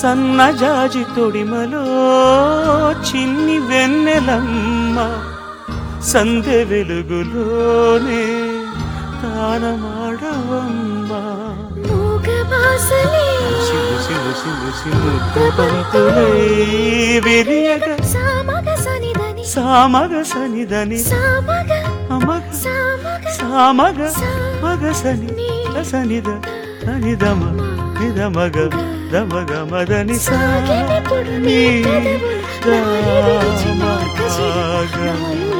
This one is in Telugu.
సన్నజాజి తొడిమలో చిన్ని వెన్నెలమ్మ సందె వెలుగులోనే తానమాడవమ్మా మూగ బాసలే సిలు సిలు సిలు సిలు బంతులై విరియగ సామగ సనిదని సామగ సనిదని సామగ అమగ సామగ సామగ మగ సని సనిద సనిదమ నిదమగ దమగ మదని సాగినప్పుడు నీ పెదవులు నాలుగు విరిచి మార్గ సామగ